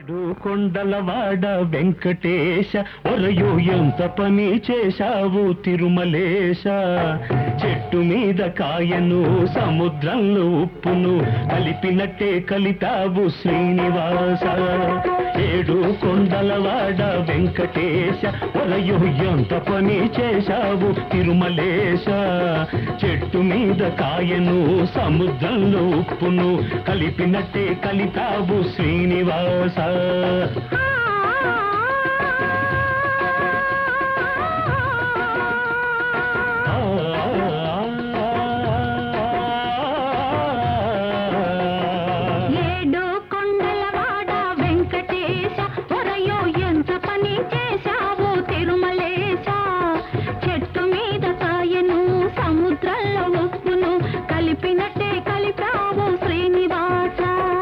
ఏడు కొండలవాడ వెంకటేశ ఒరయో ఎంత పని చేశావు తిరుమలేశ చెట్టు మీద కాయను సముద్రంలో ఉప్పును కలిపినట్టే కలితావు శ్రీనివాస ఏడు కొండలవాడ వెంకటేశ ఒరయో ఎంత పని చేశావు తిరుమలేశ చెట్టు మీద కాయను సముద్రంలో ఉప్పును కలిపినట్టే కలితావు శ్రీనివాస ఏడు కొండలవాడ వెంకటేశ ఒరయో ఎంత పని చేశావు తిరుమలేశ చెట్టు మీద కాయను సముద్రంలో ఉప్పును కలిపినట్టే కలిపావు శ్రీనివాస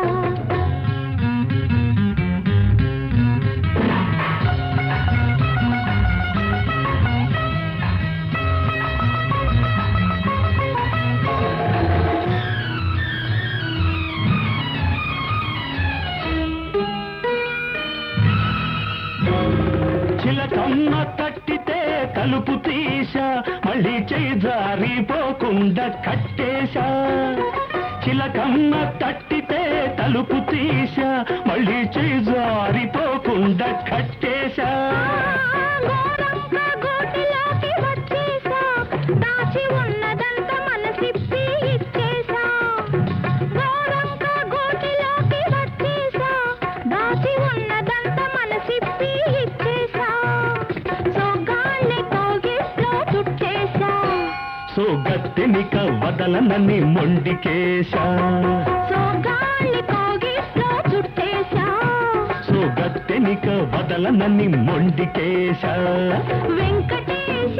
చిలకమ్మ తట్టితే తలుపు తీసా మళ్ళీ చేయి జారిపోకుండా కట్టేశా చిలకమ్మ తట్టితే తలుపు తీసా మళ్ళీ చేయి జారిపోకుండా కట్టేశా గోరంక గోటిలోకి వచ్చేసా దాచి ఉన్నదంతా మనసిప్పి ఇచ్చేసా గోరంక గోటిలోకి వచ్చేసా దాచి ఉన్నదంతా మనసిప్పి ఇచ్చేసా సోగాన్ని కోగిట్లో చుట్టేసా సో గత్తెనిక వదలనని మొండికేశా సోగాన్ని కోగిట్లో చుట్టేసా సో గత్తెనిక వదలనని మొండికేశా వెంకటేశ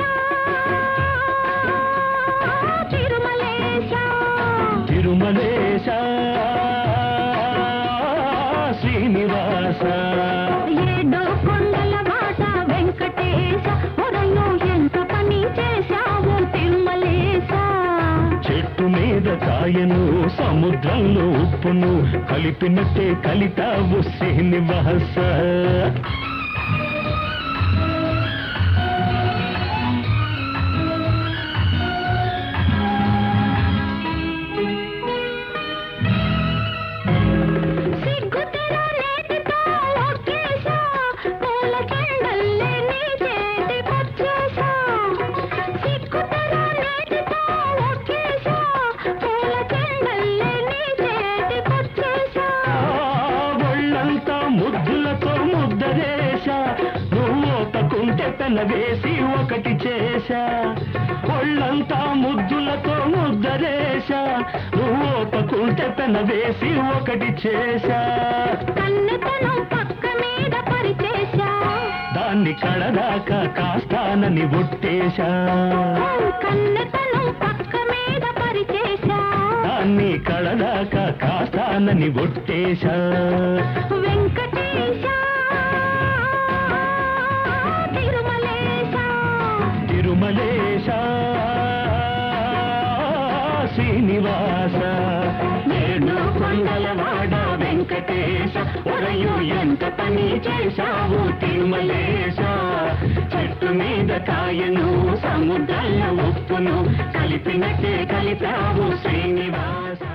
తిరుమలేశ తిరుమలేశ శ్రీనివాస ఏడు కొండల వాట వెంకటేశ ఒరయో ఎంత పని చేశావు తిరుమలేశ చెట్టు మీద కాయను సముద్రంలో ఉప్పును కలిపినట్టే కలితావు శ్రీనివాస సిగ్గుతెర నేటితో ఒక్కేశా పూల చెండల్లే నీ చేతికొచ్చేశా సిగ్గుతెర నేటితో ఒక్కేశా పూల చెండల్లే నీ చేతికొచ్చేశా ఒళ్ళంతా ముద్దులతో ముద్దరేశా నువ్వు ఒకకుంటే పెనవేసి ఒకటి చేశా ఒళ్ళంతా ముద్దులతో ముద్దరేశా నువ్వు ఒకకుంటే పెనవేసి ఒకటి చేశా కన్నెతనం పక్క మీద పరిచేశా దాన్ని కడదాకా కాస్తానని ఒట్టేశా కన్నెతనం పక్క మీద పరిచేశా దాన్ని కడదాకా కాస్తానని ఒట్టేశా వెంకటేశ తిరుమలేశ తిరుమలేశ శ్రీనివాస ఏడు కొండలవాడ వెంకటేశ ఒరయు ఎంత పని చేశావు తిరుమలేశ చెట్టు మీద కాయను సముద్రంలో ఉప్పును కలిపినట్టే కలిపావు శ్రీనివాస